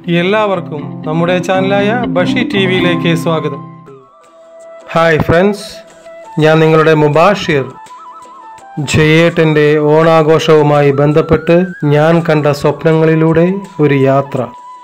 എല്ലാവർക്കും നമ്മുടെ ചാനലായ ബഷി ടി വിയിലേക്ക് സ്വാഗതം ഹായ് ഫ്രണ്ട്സ് ഞാൻ നിങ്ങളുടെ മുബാഷിർ ജയേട്ടൻ്റെ ഓണാഘോഷവുമായി ബന്ധപ്പെട്ട് ഞാൻ കണ്ട സ്വപ്നങ്ങളിലൂടെ ഒരു യാത്ര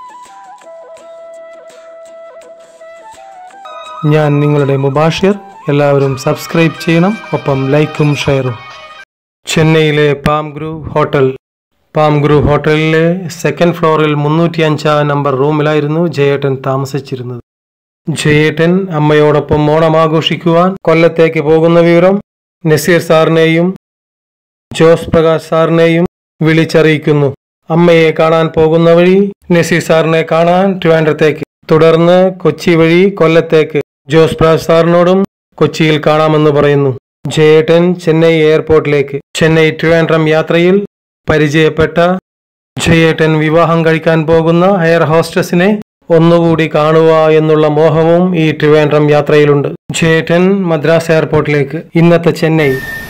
ഞാൻ നിങ്ങളുടെ മുബാഷിർ എല്ലാവരും സബ്സ്ക്രൈബ് ചെയ്യണം ഒപ്പം ലൈക്കും ഷെയറും ചെന്നൈയിലെ palm grove hotel palm grove ഹോട്ടലിലെ സെക്കൻഡ് ഫ്ലോറിൽ മുന്നൂറ്റി അഞ്ചാം നമ്പർ റൂമിലായിരുന്നു ജയേട്ടൻ താമസിച്ചിരുന്നത് ജയേട്ടൻ അമ്മയോടൊപ്പം ഓണം ആഘോഷിക്കുവാൻ കൊല്ലത്തേക്ക് പോകുന്ന വിവരം നസീർ സാറിനെയും ജോസ് പ്രകാശ് സാറിനെയും വിളിച്ചറിയിക്കുന്നു അമ്മയെ കാണാൻ പോകുന്ന വഴി നസീർ സാറിനെ കാണാൻ ട്രിവാൻഡ്രത്തേക്ക് തുടർന്ന് കൊച്ചി വഴി കൊല്ലത്തേക്ക് ജോസ് പ്രകാശ് സാറിനോടും കൊച്ചിയിൽ കാണാമെന്ന് പറയുന്നു ജയേട്ടൻ ചെന്നൈ എയർപോർട്ടിലേക്ക് ചെന്നൈ ട്രിവാൻഡ്രം യാത്രയിൽ പരിചയപ്പെട്ട ജയേട്ടൻ വിവാഹം കഴിക്കാൻ പോകുന്ന എയർ ഹോസ്റ്റസിനെ ഒന്നുകൂടി കാണുക എന്നുള്ള മോഹവും ഈ ട്രിവാൻഡ്രം യാത്രയിലുണ്ട് ജയേട്ടൻ മദ്രാസ് എയർപോർട്ടിലേക്ക് ഇന്നത്തെ ചെന്നൈ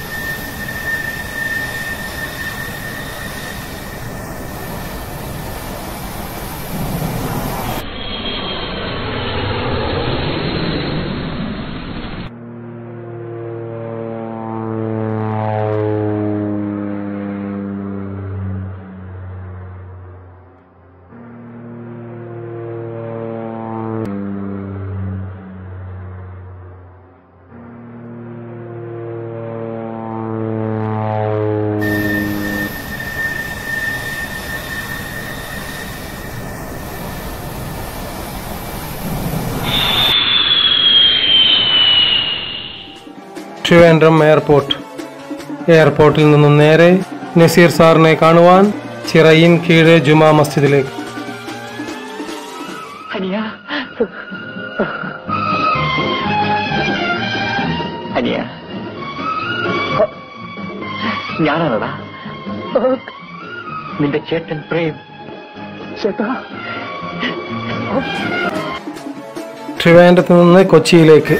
ട്രിവാൻഡ്രം എയർപോർട്ട് എയർപോർട്ടിൽ നിന്നും നേരെ നസീർ സാറിനെ കാണുവാൻ ചിറയിൻ കീഴ് ജുമാ മസ്ജിദിലേക്ക് അനിയ അനിയ ഞാനാണടാ നിന്റെ ചേട്ടൻ പ്രേം ചേട്ടാ ട്രിവാൻഡ്രത്ത് നിന്ന് കൊച്ചിയിലേക്ക്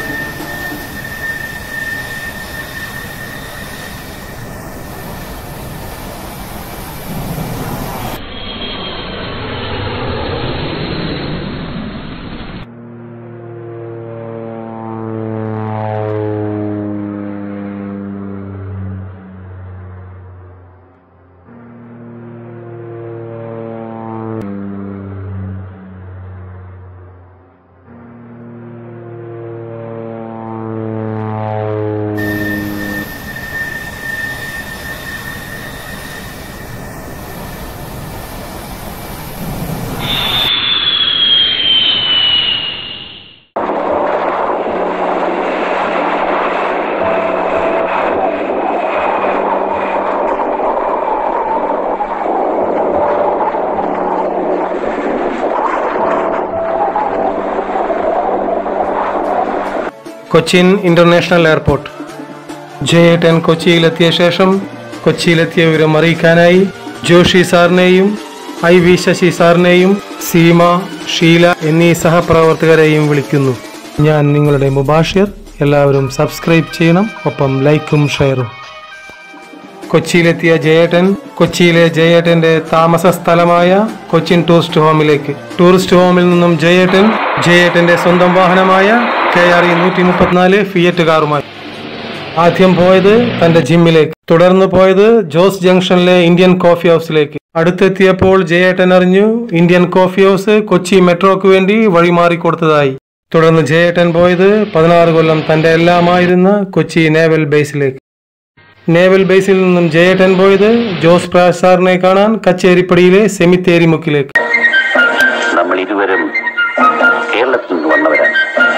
കൊച്ചിൻ ഇന്റർനാഷണൽ എയർപോർട്ട് ജയേട്ടൻ കൊച്ചിയിലെത്തിയ ശേഷം കൊച്ചിയിലെത്തിയ വിവരം അറിയിക്കാനായി ജോഷി സാറിനെയും ഐ വി ശശി സാറിനെയും സീമ ഷീല എന്നീ സഹപ്രവർത്തകരെയും വിളിക്കുന്നു ഞാൻ നിങ്ങളുടെ മുബാഷിർ എല്ലാവരും സബ്സ്ക്രൈബ് ചെയ്യണം ഒപ്പം ലൈക്കും ഷെയറും കൊച്ചിയിലെത്തിയ ജയേട്ടൻ കൊച്ചിയിലെ ജയേട്ടന്റെ താമസ സ്ഥലമായ കൊച്ചിൻ ടൂറിസ്റ്റ് ഹോമിലേക്ക് ടൂറിസ്റ്റ് ഹോമിൽ നിന്നും ജയേട്ടൻ ജയേട്ടന്റെ സ്വന്തം വാഹനമായ കെ ആർ ഇ നൂറ്റി മുപ്പത്തിനാല് ഫിയറ്റ് കാറുമായി ആദ്യം പോയത് തന്റെ ജിമ്മിലേക്ക് തുടർന്ന് പോയത് ജോസ് ജംഗ്ഷനിലെ ഇന്ത്യൻ കോഫി ഹൗസിലേക്ക് അടുത്തെത്തിയപ്പോൾ ജയേട്ടൻ അറിഞ്ഞു ഇന്ത്യൻ കോഫി ഹൗസ് കൊച്ചി മെട്രോക്ക് വേണ്ടി വഴിമാറി കൊടുത്തതായി തുടർന്ന് ജയേട്ടൻ പോയത് പതിനാറ് കൊല്ലം തന്റെ എല്ലാമായിരുന്ന കൊച്ചി നേവൽ ബേസിലേക്ക് നേവൽ ബേസിൽ നിന്നും ജയേട്ടൻ പോയത് ജോസ് പ്രകാശ് സാറിനെ കാണാൻ കച്ചേരിപ്പടിയിലെ സെമിത്തേരി മുക്കിലേക്ക് നമ്മൾ ഇരുവരും കേരളത്തിൽ നിന്ന് വന്നവരാണ്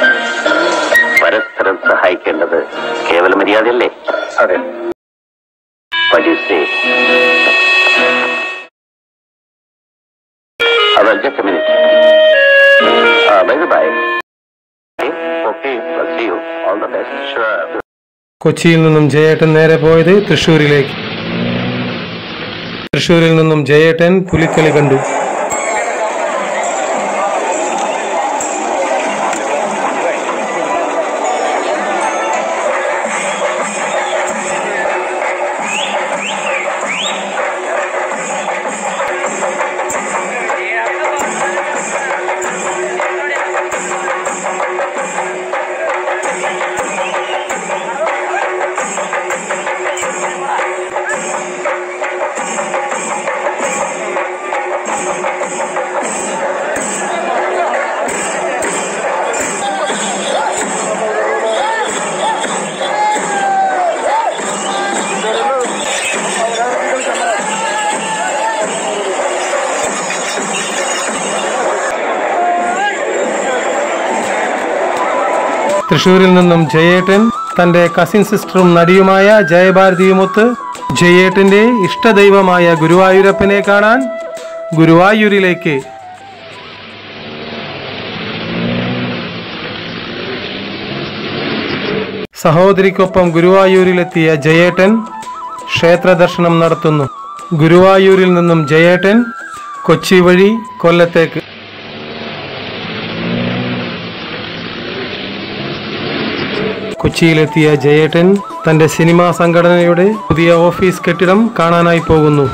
പരസ്പരം സഹായിക്കേണ്ടത് കേവല മര്യാദയല്ലേ അതെ Well, just a minute. Uh, by the by, okay, okay, I'll see you. All the best. Sure. കൊച്ചിയിൽ നിന്നും ജയേട്ടൻ നേരെ പോയത് തൃശ്ശൂരിലേക്ക് തൃശ്ശൂരിൽ നിന്നും ജയേട്ടൻ പുലിക്കളി കണ്ടു തൃശൂരിൽ നിന്നും ജയേട്ടൻ തന്റെ കസിൻ സിസ്റ്ററും നടിയുമായ ജയഭാരതിയുമൊത്ത് ജയേട്ടന്റെ ഇഷ്ടദൈവമായ ഗുരുവായൂരപ്പനെ കാണാൻ ഗുരുവായൂരിലേക്ക് സഹോദരിക്കൊപ്പം ഗുരുവായൂരിലെത്തിയ ജയേട്ടൻ ക്ഷേത്ര ദർശനം നടത്തുന്നു ഗുരുവായൂരിൽ നിന്നും ജയേട്ടൻ കൊച്ചി വഴി കൊല്ലത്തേക്ക് കൊച്ചിയിലെത്തിയ ജയേട്ടൻ തന്റെ സിനിമാ സംഘടനയുടെ പുതിയ ഓഫീസ് കെട്ടിടം കാണാനായി പോകുന്നു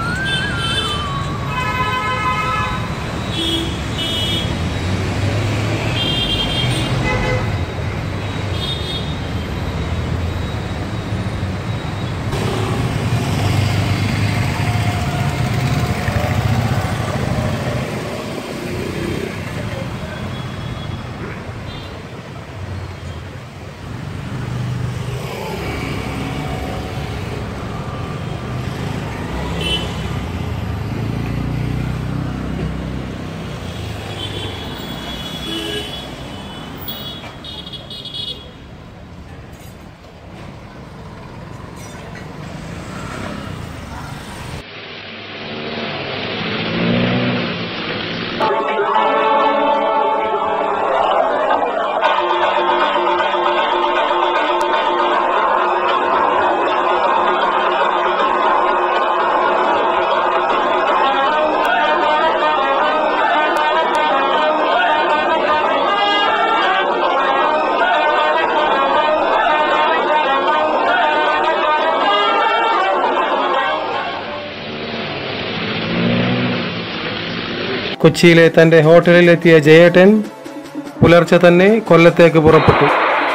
കൊച്ചിയിലെ തന്റെ ഹോട്ടലിലെത്തിയ ജയേട്ടൻ പുലർച്ചെ തന്നെ കൊല്ലത്തേക്ക് പുറപ്പെട്ടു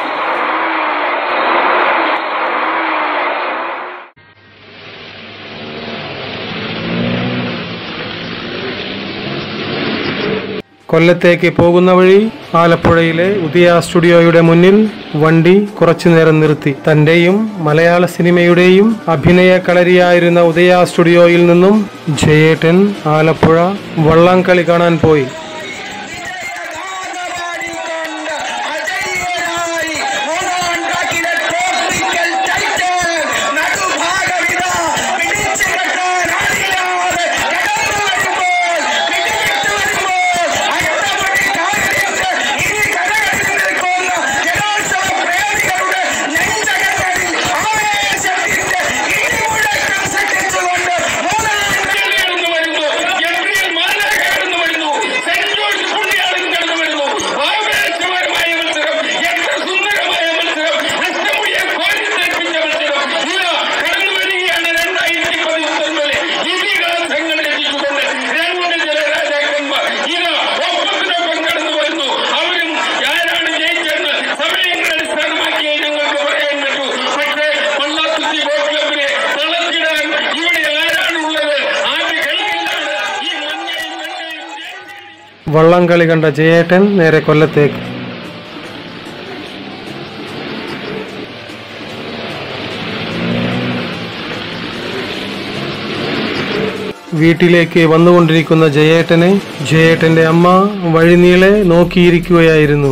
കൊല്ലത്തേക്ക് പോകുന്ന വഴി ആലപ്പുഴയിലെ ഉദയ സ്റ്റുഡിയോയുടെ മുന്നിൽ വണ്ടി കുറച്ചു നേരം നിർത്തി തന്റെയും മലയാള സിനിമയുടെയും അഭിനയ കളരിയായിരുന്ന ഉദയ സ്റ്റുഡിയോയിൽ നിന്നും ജയേട്ടൻ ആലപ്പുഴ വള്ളംകളി കാണാൻ പോയി കൊണ്ട് അജയ്യനായി മൂന്നാം ട്രാക്കിലെ ട്രോപ്പിക്കൽ ടൈറ്റൽ നടുഭാഗമിത പിടിച്ചു കെട്ടാനാളില്ലാതെ കടന്നു വരുമ്പോൾ പിടിവിട്ടു വരുമ്പോൾ അട്ടമടി കാലിട്ട് ഇനി കരകളിൽ നിൽക്കുന്ന ജലോത്സവ പ്രേമികളുടെ നെഞ്ചകങ്ങളിൽ ആവേശത്തിന്റെ ഇടിമുഴക്കം സൃഷ്ടിച്ചുകൊണ്ട് മൂന്നാം കടന്നു വരുന്നു ഗബ്രിയേൽ മാലാഖ കടന്നു വരുന്നു സെന്റ് ജോർജ് പുണ്യാളൻ കടന്നു വരുന്നു ആവേശകരമായ മത്സരം എത്ര സുന്ദരമായ മത്സരം അഷ്ടമുടിയെ കോരിത്തേൽപ്പിച്ച മത്സരം ഇതാ കടന്നു വരികയാണ് രണ്ടായിരത്തി പതിമൂന്നിലെ ഇതിഹാസങ്ങൾ എത്തിച്ചുകൊണ്ട് രണ്ട് ചില രാജാക്കന്മാർ ഇതാ ഒപ്പത്തിനൊപ്പം കടന്നു വരുന്നു അവരും ആരാണ് ജയിച്ചെന്ന് സമയങ്ങൾ അടിസ്ഥാനമാക്കിയേ ഞങ്ങൾക്ക് പറയാൻ പറ്റൂ പക്ഷേ പള്ളാത്തുത്തി ബോട്ട് ക്ലബിനെ തളർത്തിടാൻ ഇവിടെ ആരാണുള്ളത് ആരുടെ കൈകളിലാണ് ഈ മഞ്ഞയും വെള്ളയും ജയിച്ചത്? വള്ളംകളി കണ്ട ജയേട്ടൻ നേരെ കൊല്ലത്തേക്ക് വീട്ടിലേക്ക് വന്നുകൊണ്ടിരിക്കുന്ന ജയേട്ടനെ ജയേട്ടന്റെ അമ്മ വഴിനീളെ നോക്കിയിരിക്കുകയായിരുന്നു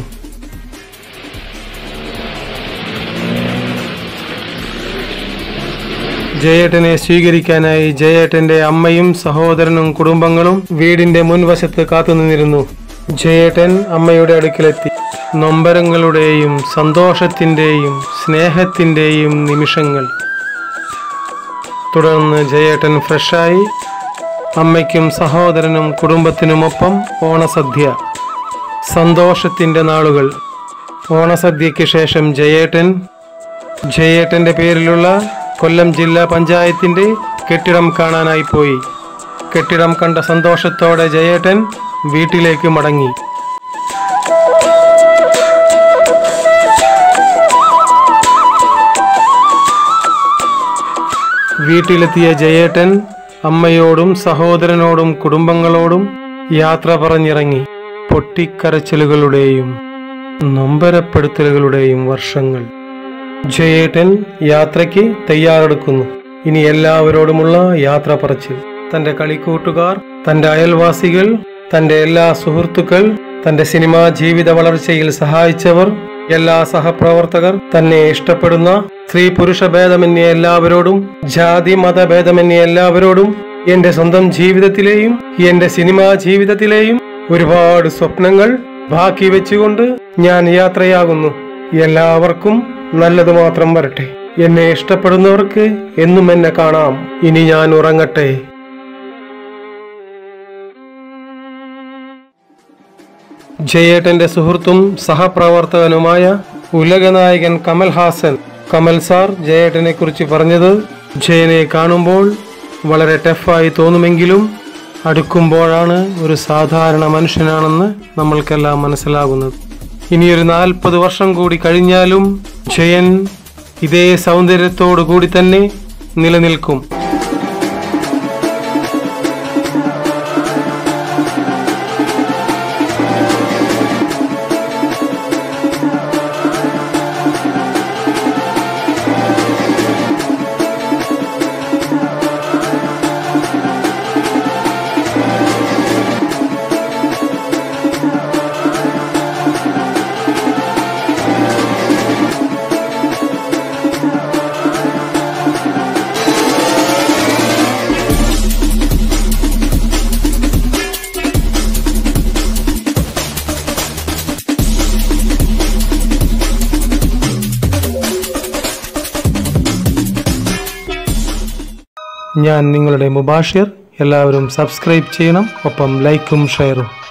ജയേട്ടനെ സ്വീകരിക്കാനായി ജയേട്ടന്റെ അമ്മയും സഹോദരനും കുടുംബങ്ങളും വീടിന്റെ മുൻവശത്ത് കാത്തുനിന്നിരുന്നു ജയേട്ടൻ അമ്മയുടെ അടുക്കിലെത്തി നൊമ്പരങ്ങളുടെയും സന്തോഷത്തിന്റെയും സ്നേഹത്തിന്റെയും നിമിഷങ്ങൾ തുടർന്ന് ജയേട്ടൻ ഫ്രഷായി അമ്മയ്ക്കും സഹോദരനും കുടുംബത്തിനുമൊപ്പം ഓണസദ്യ സന്തോഷത്തിന്റെ നാളുകൾ ഓണസദ്യയ്ക്ക് ശേഷം ജയേട്ടൻ ജയേട്ടന്റെ പേരിലുള്ള കൊല്ലം ജില്ലാ പഞ്ചായത്തിന്റെ കെട്ടിടം കാണാനായി പോയി കെട്ടിടം കണ്ട സന്തോഷത്തോടെ ജയേട്ടൻ വീട്ടിലേക്ക് മടങ്ങി വീട്ടിലെത്തിയ ജയേട്ടൻ അമ്മയോടും സഹോദരനോടും കുടുംബങ്ങളോടും യാത്ര പറഞ്ഞിറങ്ങി പൊട്ടിക്കരച്ചിലുകളുടെയും നൊമ്പരപ്പെടുത്തലുകളുടെയും വർഷങ്ങൾ ജയേട്ടൻ യാത്രയ്ക്ക് തയ്യാറെടുക്കുന്നു ഇനി എല്ലാവരോടുമുള്ള യാത്ര പറച്ചിൽ തന്റെ കളിക്കൂട്ടുകാർ തന്റെ അയൽവാസികൾ തന്റെ എല്ലാ സുഹൃത്തുക്കൾ തന്റെ സിനിമാ ജീവിത വളർച്ചയിൽ സഹായിച്ചവർ എല്ലാ സഹപ്രവർത്തകർ തന്നെ ഇഷ്ടപ്പെടുന്ന സ്ത്രീ പുരുഷ ഭേദമന്യേ എല്ലാവരോടും ജാതി മതഭേദമന്യേ എല്ലാവരോടും എന്റെ സ്വന്തം ജീവിതത്തിലെയും എന്റെ സിനിമാ ജീവിതത്തിലെയും ഒരുപാട് സ്വപ്നങ്ങൾ ബാക്കി വെച്ചുകൊണ്ട് ഞാൻ യാത്രയാകുന്നു എല്ലാവർക്കും നല്ലത് മാത്രം വരട്ടെ എന്നെ ഇഷ്ടപ്പെടുന്നവർക്ക് എന്നും എന്നെ കാണാം ഇനി ഞാൻ ഉറങ്ങട്ടെ ജയേട്ടന്റെ സുഹൃത്തും സഹപ്രവർത്തകനുമായ ഉലകനായകൻ കമൽ ഹാസൻ കമൽ സാർ ജയേട്ടനെ കുറിച്ച് പറഞ്ഞത് ജയനെ കാണുമ്പോൾ വളരെ ടഫായി തോന്നുമെങ്കിലും അടുക്കുമ്പോഴാണ് ഒരു സാധാരണ മനുഷ്യനാണെന്ന് നമ്മൾക്കെല്ലാം മനസ്സിലാകുന്നത് ഇനിയൊരു നാൽപ്പത് വർഷം കൂടി കഴിഞ്ഞാലും ജയൻ ഇതേ സൗന്ദര്യത്തോടു കൂടി തന്നെ നിലനിൽക്കും ഞാൻ നിങ്ങളുടെ മുബാഷിർ എല്ലാവരും സബ്സ്ക്രൈബ് ചെയ്യണം ഒപ്പം ലൈക്കും ഷെയറും